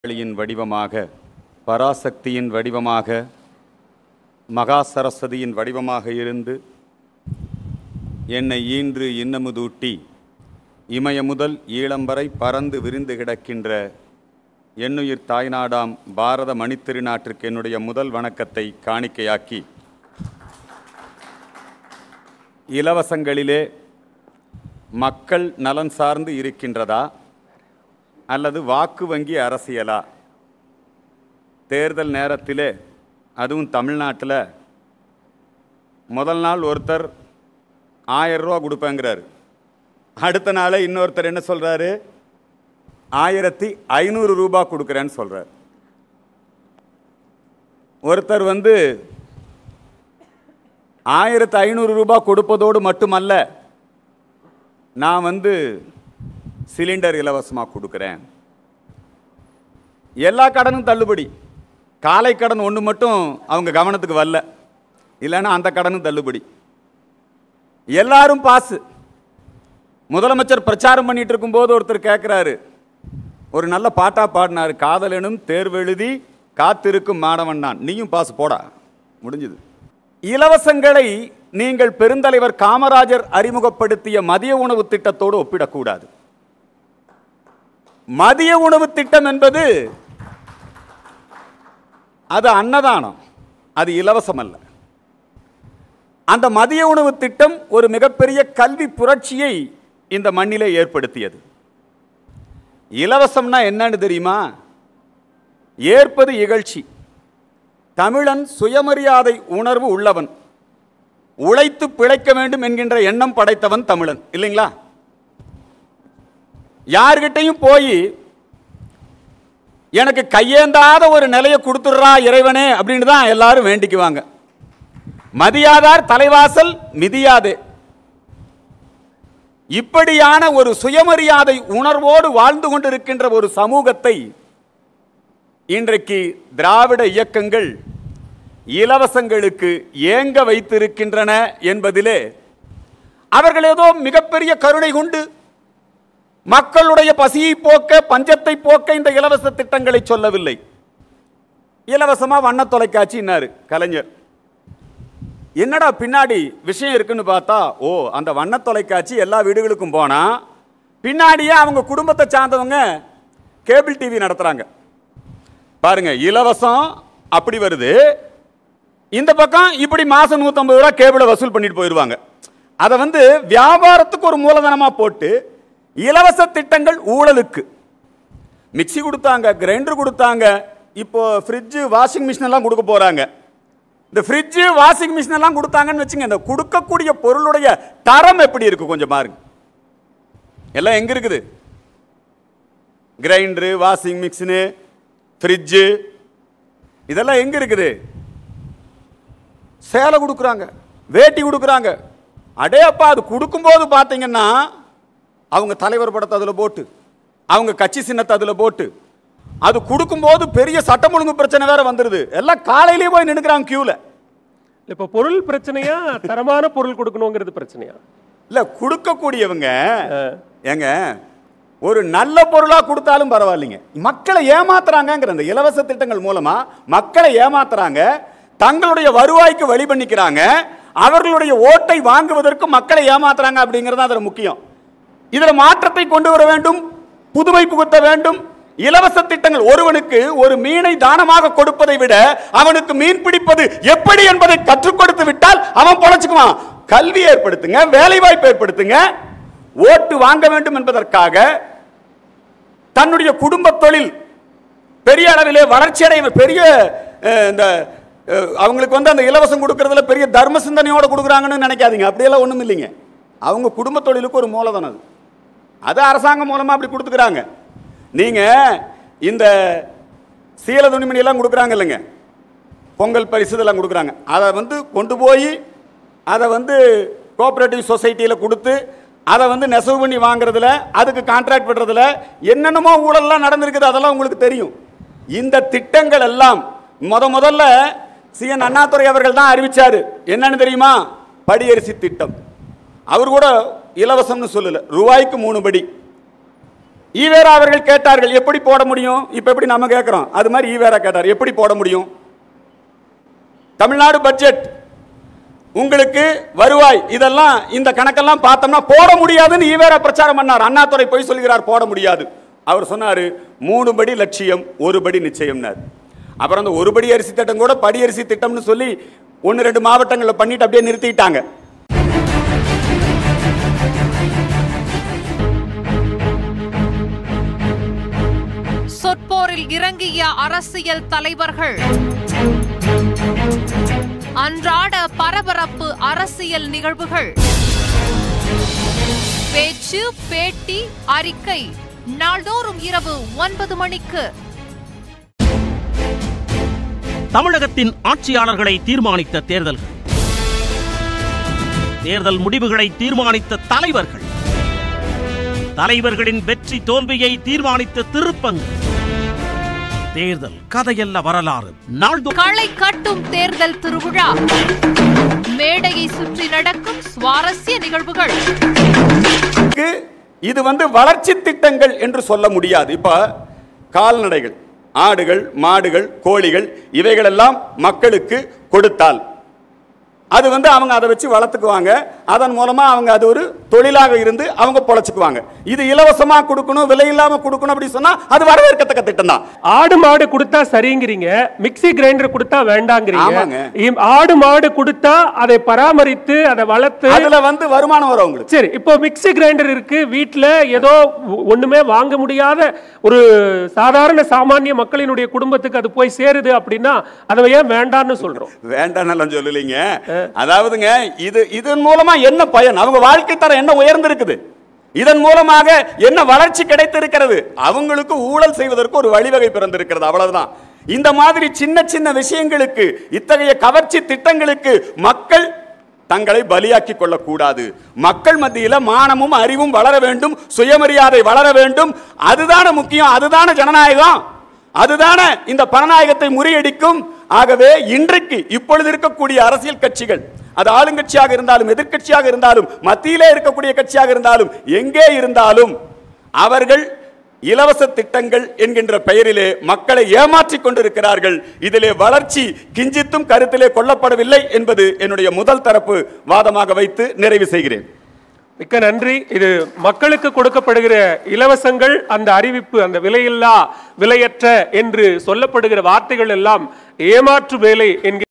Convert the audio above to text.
காளியின் வடிவமாக பராசக்தியின் வடிவமாக மகா சரஸ்வதியின் வடிவமாக இருந்து என்னை ஈன்று இன்னமுதூட்டி இமய முதல் ஈழம் வரை பறந்து விரிந்து கிடக்கின்ற என்னுயிர் தாய்நாடாம் பாரத மணித்திருநாட்டிற்கு என்னுடைய முதல் வணக்கத்தை காணிக்கையாக்கி இலவசங்களிலே மக்கள் நலன் சார்ந்து இருக்கின்றதா அல்லது வாக்கு வங்கி அரசியலா தேர்தல் நேரத்திலே அதுவும் தமிழ்நாட்டில் முதல் நாள் ஒருத்தர் ஆயிரம் ரூபா கொடுப்பேங்கிறாரு அடுத்த நாளே இன்னொருத்தர் என்ன சொல்கிறாரு ஆயிரத்தி ஐநூறு ரூபாய் கொடுக்குறேன்னு சொல்கிறார் ஒருத்தர் வந்து ஆயிரத்து ஐநூறு ரூபாய் கொடுப்பதோடு மட்டுமல்ல நான் வந்து சிலிண்டர் இலவசமாக கொடுக்குறேன் எல்லா கடனும் தள்ளுபடி காலை கடன் ஒன்று மட்டும் அவங்க கவனத்துக்கு வரல இல்லைன்னா அந்த கடனும் தள்ளுபடி எல்லாரும் பாசு முதலமைச்சர் பிரச்சாரம் பண்ணிட்டு இருக்கும்போது ஒருத்தர் கேட்குறாரு ஒரு நல்ல பாட்டா பாடினார் காதலனும் தேர்வெழுதி காத்திருக்கும் மாணவன் நான் நீயும் பாஸ் போடா முடிஞ்சது இலவசங்களை நீங்கள் பெருந்தலைவர் காமராஜர் அறிமுகப்படுத்திய மதிய உணவு திட்டத்தோடு ஒப்பிடக்கூடாது மதிய உணவு திட்டம் என்பது அது அன்னதானம் அது இலவசம் அல்ல அந்த மதிய உணவு திட்டம் ஒரு மிகப்பெரிய கல்வி புரட்சியை இந்த மண்ணிலே ஏற்படுத்தியது இலவசம்னா என்னன்னு தெரியுமா ஏற்பது இகழ்ச்சி தமிழன் சுயமரியாதை உணர்வு உள்ளவன் உழைத்து பிழைக்க வேண்டும் என்கின்ற எண்ணம் படைத்தவன் தமிழன் இல்லைங்களா யார்கிட்டையும் போய் எனக்கு கையேந்தாத ஒரு நிலையை கொடுத்துடுறா இறைவனே அப்படின்னு தான் எல்லாரும் வேண்டிக்குவாங்க மதியாதார் தலைவாசல் மிதியாதே இப்படியான ஒரு சுயமரியாதை உணர்வோடு வாழ்ந்து கொண்டிருக்கின்ற ஒரு சமூகத்தை இன்றைக்கு திராவிட இயக்கங்கள் இலவசங்களுக்கு ஏங்க வைத்திருக்கின்றன என்பதிலே அவர்கள் ஏதோ மிகப்பெரிய கருணை கொண்டு மக்களுடைய பசியை போக்க பஞ்சத்தை போக்க இந்த இலவச திட்டங்களை சொல்லவில்லை இலவசமா வண்ண தொலைக்காட்சின்னாரு கலைஞர் என்னடா பின்னாடி விஷயம் இருக்குன்னு பார்த்தா ஓ அந்த வண்ண தொலைக்காட்சி எல்லா வீடுகளுக்கும் போனா பின்னாடியே அவங்க குடும்பத்தை சார்ந்தவங்க கேபிள் டிவி நடத்துறாங்க பாருங்க இலவசம் அப்படி வருது இந்த பக்கம் இப்படி மாசம் நூற்றம்பது ரூபா கேபிளை வசூல் பண்ணிட்டு போயிடுவாங்க அதை வந்து வியாபாரத்துக்கு ஒரு மூலதனமாக போட்டு இலவச திட்டங்கள் ஊழலுக்கு மிக்சி கொடுத்தாங்க கிரைண்டர் கொடுத்தாங்க இப்போ ஃப்ரிட்ஜு வாஷிங் மிஷின் எல்லாம் கொடுக்க போறாங்க இந்த ஃப்ரிட்ஜு வாஷிங் மிஷின் எல்லாம் கொடுத்தாங்கன்னு வச்சுங்க இந்த கொடுக்கக்கூடிய பொருளுடைய தரம் எப்படி இருக்கு கொஞ்சம் பாருங்க எல்லாம் எங்க இருக்குது கிரைண்டரு வாஷிங் மிஷினு ஃப்ரிட்ஜு இதெல்லாம் எங்க இருக்குது சேலை கொடுக்குறாங்க வேட்டி கொடுக்குறாங்க அடே அப்பா அது கொடுக்கும்போது பார்த்தீங்கன்னா அவங்க தலைவர் படத்தை அதில் போட்டு அவங்க கட்சி சின்னத்தை அதில் போட்டு அது கொடுக்கும்போது பெரிய சட்டம் ஒழுங்கு பிரச்சனை வேற வந்துடுது எல்லாம் காலையிலேயே போய் நின்னுக்கிறாங்க கியூவில் இப்ப பொருள் பிரச்சனையா தரமான பொருள் கொடுக்கணுங்கிறது பிரச்சனையா இல்லை கொடுக்கக்கூடியவங்க ஏங்க ஒரு நல்ல பொருளாக கொடுத்தாலும் பரவாயில்லைங்க மக்களை ஏமாத்துறாங்கங்கிற அந்த இலவச திட்டங்கள் மூலமா மக்களை ஏமாத்துறாங்க தங்களுடைய வருவாய்க்கு வழி பண்ணிக்கிறாங்க அவர்களுடைய ஓட்டை வாங்குவதற்கு மக்களை ஏமாத்துறாங்க அப்படிங்கிறது அதில் முக்கியம் இதில் மாற்றத்தை கொண்டு வர வேண்டும் புதுமை புகுத்த வேண்டும் இலவச திட்டங்கள் ஒருவனுக்கு ஒரு மீனை தானமாக கொடுப்பதை விட அவனுக்கு மீன் பிடிப்பது எப்படி என்பதை கற்றுக் கொடுத்து விட்டால் அவன் பொழைச்சுக்குவான் கல்வி ஏற்படுத்துங்க வேலை வாய்ப்பு ஏற்படுத்துங்க ஓட்டு வாங்க வேண்டும் என்பதற்காக தன்னுடைய குடும்ப தொழில் பெரிய அளவிலே வளர்ச்சி அடைய பெரிய அஹ், இந்த அஹ், அவங்களுக்கு வந்து அந்த இலவசம் கொடுக்கறதுல பெரிய தர்ம சிந்தனையோட கொடுக்குறாங்கன்னு நினைக்காதீங்க அப்படியெல்லாம் ஒன்றும் இல்லைங்க அவங்க குடும்ப தொழிலுக்கு ஒரு மூலதனம் அது அது அரசாங்கம் மூலமாக அப்படி கொடுத்துக்கிறாங்க நீங்கள் இந்த சீல துணிமணி எல்லாம் கொடுக்குறாங்க இல்லைங்க பொங்கல் பரிசு இதெல்லாம் கொடுக்குறாங்க அதை வந்து கொண்டு போய் அதை வந்து கோஆப்ரேட்டிவ் சொசைட்டியில் கொடுத்து அதை வந்து நெசவு பண்ணி வாங்குறதுல அதுக்கு கான்ட்ராக்ட் பண்ணுறதுல என்னென்னமோ ஊழல்லாம் நடந்திருக்குது அதெல்லாம் உங்களுக்கு தெரியும் இந்த திட்டங்கள் எல்லாம் முத முதல்ல சிஎன் அண்ணாதுரை அவர்கள் தான் அறிவிச்சாரு என்னன்னு தெரியுமா படியரிசி திட்டம் அவர் கூட இலவசம்னு சொல்லல ரூபாய்க்கு மூணு படி ஈவேரா அவர்கள் கேட்டார்கள் எப்படி போட முடியும் இப்ப எப்படி நம்ம கேட்கிறோம் அது மாதிரி ஈவேரா கேட்டார் எப்படி போட முடியும் தமிழ்நாடு பட்ஜெட் உங்களுக்கு வருவாய் இதெல்லாம் இந்த கணக்கெல்லாம் பார்த்தோம்னா போட முடியாதுன்னு ஈவேரா பிரச்சாரம் பண்ணார் அண்ணாதுரை போய் சொல்கிறார் போட முடியாது அவர் சொன்னாரு மூணு படி லட்சியம் ஒரு படி நிச்சயம்னார் அப்புறம் அந்த ஒரு படி அரிசி திட்டம் கூட படி அரிசி திட்டம்னு சொல்லி ஒன்று ரெண்டு மாவட்டங்களில் பண்ணிட்டு அப்படியே நிறுத்திட்டாங்க சொற்போரில் இறங்கிய அரசியல் தலைவர்கள் அன்றாட பரபரப்பு அரசியல் நிகழ்வுகள் பேச்சு பேட்டி அறிக்கை நாள்தோறும் இரவு ஒன்பது மணிக்கு தமிழகத்தின் ஆட்சியாளர்களை தீர்மானித்த தேர்தல்கள் தேர்தல் முடிவுகளை தீர்மானித்த தலைவர்கள் தலைவர்களின் வெற்றி தோல்வியை தீர்மானித்த திருப்பங்கள் தேர்தல் கதையல்ல வரலாறு நாள்தோறும் களை கட்டும் தேர்தல் திருவிழா மேடையை சுற்றி நடக்கும் சுவாரஸ்ய நிகழ்வுகள் க்கு இது வந்து வளர்ச்சி திட்டங்கள் என்று சொல்ல முடியாது இப்ப கால்நடைகள் ஆடுகள் மாடுகள் கோழிகள் இவைகளெல்லாம் மக்களுக்கு கொடுத்தால் அது வந்து அவங்க அதை வச்சு வளர்த்துக்குவாங்க அதன் மூலமா அவங்க அது ஒரு தொழிலாக இருந்து அவங்க பொழைச்சுக்குவாங்க இது இலவசமா கொடுக்கணும் விலை இல்லாம கொடுக்கணும் அப்படி சொன்னா அது வரவேற்கத்தக்க திட்டம் தான் ஆடு மாடு கொடுத்தா சரிங்கிறீங்க மிக்ஸி கிரைண்டர் கொடுத்தா வேண்டாங்கிறீங்க ஆமாங்க. இம்- ஆடு மாடு கொடுத்தா அதை பராமரித்து அதை வளர்த்து அதுல வந்து வருமானம் வரும் உங்களுக்கு சரி இப்போ மிக்ஸி கிரைண்டர் இருக்கு வீட்ல ஏதோ ஒ- ஒண்ணுமே வாங்க முடியாத ஒரு சாதாரண சாமானிய மக்களினுடைய குடும்பத்துக்கு அது போய் சேருது அப்படின்னா அதை ஏன் வேண்டான்னு சொல்றோம் வேண்டாம் சொல்லலைங்க அதாவதுங்க இது இதன் மூலமா என்ன பயன் அவங்க வாழ்க்கை தரம் என்ன உயர்ந்திருக்குது இதன் மூலமாக என்ன வளர்ச்சி கிடைத்திருக்கிறது அவங்களுக்கு ஊழல் செய்வதற்கு ஒரு வழிவகை பிறந்திருக்கிறது அவ்வளவுதான் இந்த மாதிரி சின்ன சின்ன விஷயங்களுக்கு இத்தகைய கவர்ச்சி திட்டங்களுக்கு மக்கள் தங்களை பலியாக்கி கொள்ளக்கூடாது மக்கள் மத்தியில மானமும் அறிவும் வளர வேண்டும் சுயமரியாதை வளர வேண்டும் அதுதானே முக்கியம் அதுதானே ஜனநாயகம் அதுதானே இந்த பணநாயகத்தை முறியடிக்கும் ஆகவே இன்றைக்கு இப்பொழுது இருக்கக்கூடிய அரசியல் கட்சிகள் அது ஆளுங்கட்சியாக இருந்தாலும் எதிர்க்கட்சியாக இருந்தாலும் மத்தியிலே இருக்கக்கூடிய கட்சியாக இருந்தாலும் எங்கே இருந்தாலும் அவர்கள் இலவச திட்டங்கள் என்கின்ற பெயரிலே மக்களை ஏமாற்றிக் கொண்டிருக்கிறார்கள் இதிலே வளர்ச்சி கிஞ்சித்தும் கருத்திலே கொள்ளப்படவில்லை என்பது என்னுடைய முதல் தரப்பு வாதமாக வைத்து நிறைவு செய்கிறேன் மிக்க நன்றி இது மக்களுக்கு கொடுக்கப்படுகிற இலவசங்கள் அந்த அறிவிப்பு அந்த விலையில்லா விலையற்ற என்று சொல்லப்படுகிற வார்த்தைகள் எல்லாம் ஏமாற்று வேலை என்கிற